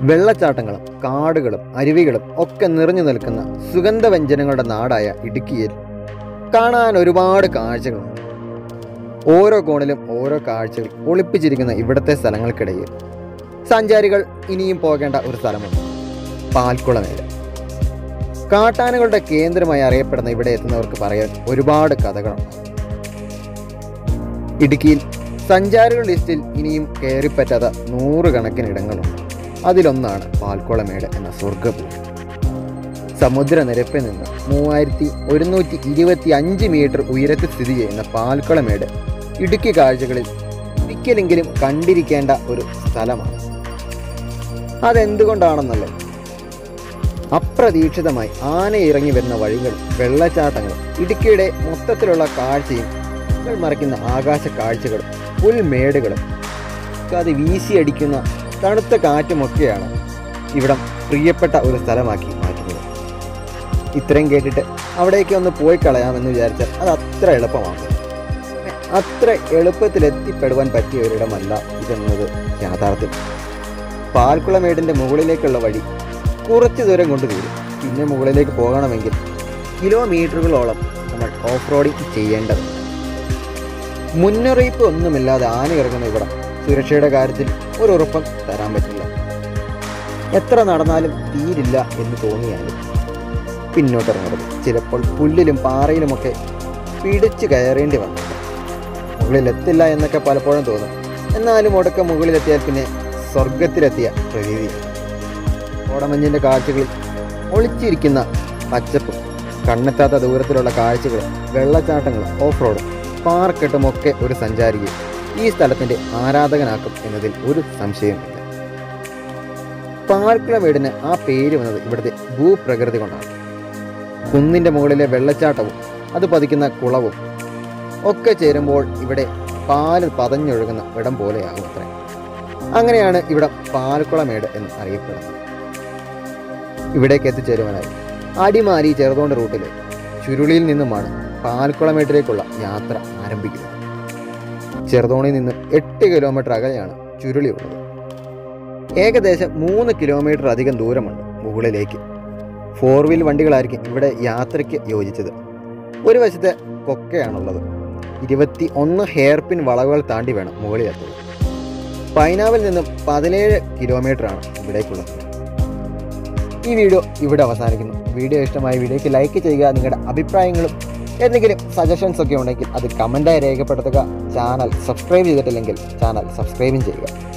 വെള്ളച്ചാട്ടങ്ങളും കാടുകളും അരുവികളും ഒക്കെ നിറഞ്ഞു നിൽക്കുന്ന സുഗന്ധവ്യഞ്ജനങ്ങളുടെ നാടായ ഇടുക്കിയിൽ കാണാൻ ഒരുപാട് കാഴ്ചകളുണ്ട് ഓരോ കോണിലും ഓരോ കാഴ്ചകൾ ഒളിപ്പിച്ചിരിക്കുന്ന ഇവിടുത്തെ സ്ഥലങ്ങൾക്കിടയിൽ സഞ്ചാരികൾ ഇനിയും പോകേണ്ട ഒരു സ്ഥലമുണ്ട് പാൽക്കുളമേട് കാട്ടാനകളുടെ കേന്ദ്രമായി അറിയപ്പെടുന്ന ഇവിടെ എത്തുന്നവർക്ക് പറയാൻ ഒരുപാട് കഥകളുണ്ട് ഇടുക്കിയിൽ സഞ്ചാരികളുടെ ലിസ്റ്റിൽ ഇനിയും കയറിപ്പറ്റാത്ത നൂറുകണക്കിന് ഇടങ്ങളുണ്ട് അതിലൊന്നാണ് പാൽക്കുളമേട് എന്ന സ്വർഗ്ഗഭൂമി സമുദ്രനിരപ്പിൽ നിന്ന് മൂവായിരത്തി ഒരുന്നൂറ്റി ഇരുപത്തി അഞ്ച് മീറ്റർ ഉയരത്തിൽ സ്ഥിതി ചെയ്യുന്ന പാൽക്കുളമേട് ഇടുക്കി കാഴ്ചകളിൽ ഒരിക്കലെങ്കിലും കണ്ടിരിക്കേണ്ട ഒരു സ്ഥലമാണ് അതെന്തുകൊണ്ടാണെന്നുള്ളത് അപ്രതീക്ഷിതമായി ആന ഇറങ്ങി വരുന്ന വഴികളും വെള്ളച്ചാട്ടങ്ങളും ഇടുക്കിയുടെ മൊത്തത്തിലുള്ള കാഴ്ചയും നിങ്ങൾ മറയ്ക്കുന്ന ആകാശ കാഴ്ചകളും പുൽമേടുകളും അത് വീശിയടിക്കുന്ന തണുത്ത കാറ്റുമൊക്കെയാണ് ഇവിടം പ്രിയപ്പെട്ട ഒരു സ്ഥലമാക്കി മാറ്റുന്നത് ഇത്രയും കേട്ടിട്ട് അവിടേക്ക് ഒന്ന് പോയി കളയാമെന്ന് വിചാരിച്ചാൽ അത് അത്ര എളുപ്പമാണ് അത്ര എളുപ്പത്തിൽ എത്തിപ്പെടുവാൻ പറ്റിയ ഒരിടമല്ല ഇതെന്നത് യാഥാർത്ഥ്യം പാൽക്കുളമേടിൻ്റെ മുകളിലേക്കുള്ള വഴി കുറച്ച് ദൂരം കൊണ്ട് തീരും പിന്നെ മുകളിലേക്ക് പോകണമെങ്കിൽ കിലോമീറ്ററുകളോളം നമ്മൾ ഓഫ് റോഡിങ് ചെയ്യേണ്ടതുണ്ട് മുന്നറിയിപ്പ് ഒന്നുമില്ലാതെ ആന ഇറങ്ങുന്ന ഇവിടം സുരക്ഷയുടെ കാര്യത്തിൽ ഒരു ഉറപ്പും തരാൻ പറ്റില്ല എത്ര നടന്നാലും തീരില്ല എന്ന് തോന്നിയാലും പിന്നോട്ടിറങ്ങരുത് ചിലപ്പോൾ പുല്ലിലും പാറയിലുമൊക്കെ പിടിച്ചു കയറേണ്ടി വന്നു മുകളിലെത്തില്ല എന്നൊക്കെ പലപ്പോഴും തോന്നും എന്നാലും ഒടുക്ക മുകളിലെത്തിയാൽ പിന്നെ സ്വർഗത്തിലെത്തിയ പ്രതീതിയാണ് കോടമഞ്ഞിൻ്റെ കാഴ്ചകളിൽ ഒളിച്ചിരിക്കുന്ന പച്ചപ്പും കണ്ണെത്താത്ത ദൂരത്തിലുള്ള കാഴ്ചകളും വെള്ളച്ചാട്ടങ്ങളും ഓഫ് റോഡും പാർക്കെട്ടും ഒക്കെ ഒരു സഞ്ചാരിയെ ഈ സ്ഥലത്തിൻ്റെ ആരാധകനാക്കും എന്നതിൽ ഒരു സംശയവുമില്ല പാർക്കുളമേടിന് ആ പേര് വന്നത് ഇവിടുത്തെ ഭൂപ്രകൃതി കൊണ്ടാണ് കുന്നിൻ്റെ മുകളിലെ വെള്ളച്ചാട്ടവും അത് പതിക്കുന്ന കുളവും ഒക്കെ ചേരുമ്പോൾ ഇവിടെ പാല് പതഞ്ഞൊഴുകുന്ന ഇടം പോലെയാകും അത്രേ അങ്ങനെയാണ് ഇവിടെ പാൽക്കുളമേട് എന്ന് അറിയപ്പെടുന്നത് ഇവിടേക്ക് എത്തിച്ചേരുവാനായി അടിമാലി ചെറുതോണ്ട് റൂട്ടിൽ ചുരുളിയിൽ നിന്നുമാണ് പാൽക്കുളമേട്ടിലേക്കുള്ള യാത്ര ആരംഭിക്കുന്നത് ചെറുതോണിയിൽ നിന്ന് എട്ട് കിലോമീറ്റർ അകലെയാണ് ചുരുളി ഉള്ളത് ഏകദേശം മൂന്ന് കിലോമീറ്റർ അധികം ദൂരമുണ്ട് മുകളിലേക്ക് ഫോർ വീൽ വണ്ടികളായിരിക്കും ഇവിടെ യാത്രയ്ക്ക് യോജിച്ചത് ഒരു വശത്തെ കൊക്കയാണുള്ളത് ഇരുപത്തി ഒന്ന് ഹെയർ പിൻ വളവുകൾ താണ്ടി വേണം മുകളിലെത്തുക പൈനാവിൽ നിന്നും പതിനേഴ് കിലോമീറ്ററാണ് ഇവിടേക്കുള്ളത് ഈ വീഡിയോ ഇവിടെ അവസാനിക്കുന്നു വീഡിയോ ഇഷ്ടമായ വീഡിയോയ്ക്ക് ലൈക്ക് ചെയ്യുക നിങ്ങളുടെ അഭിപ്രായങ്ങളും എന്തെങ്കിലും സജഷൻസ് ഒക്കെ ഉണ്ടെങ്കിൽ അത് കമൻറ്റായി രേഖപ്പെടുത്തുക ചാനൽ സബ്സ്ക്രൈബ് ചെയ്തിട്ടില്ലെങ്കിൽ ചാനൽ സബ്സ്ക്രൈബും ചെയ്യുക